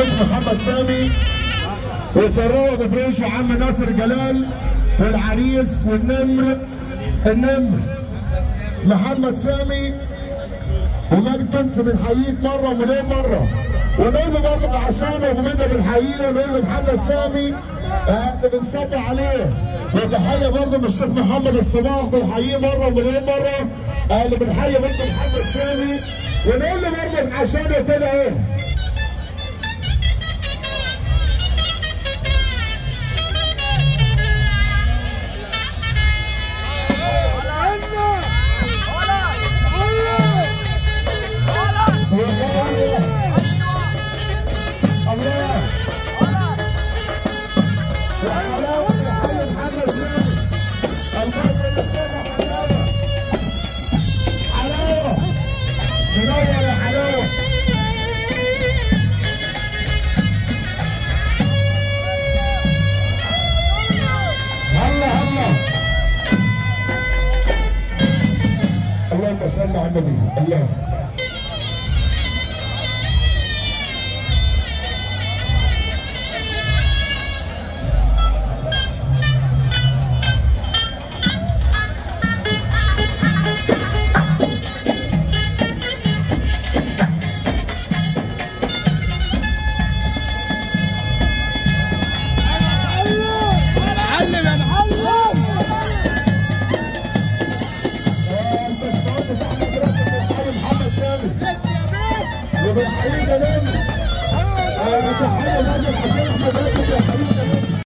العريس محمد سامي وفاروق ببريش وعم ناصر جلال والعريس والنمر النمر محمد سامي ومجد بنس بنحييك مره ومليون مره ونقول له برضه عشانه ومنا بنحييه ونقول له محمد سامي آه، بنصب عليه وتحيه برضه من الشيخ محمد الصباح بنحييه مره ومليون مره آه، اللي بنحيي برضه محمد سامي ونقول له برضه عشانه كده ايه الله وحلاوة الحي محمد سامي القاسم مصطفى حلاوة حلاوة منور يا حلاوة هلا هلا اللهم صل على النبي الله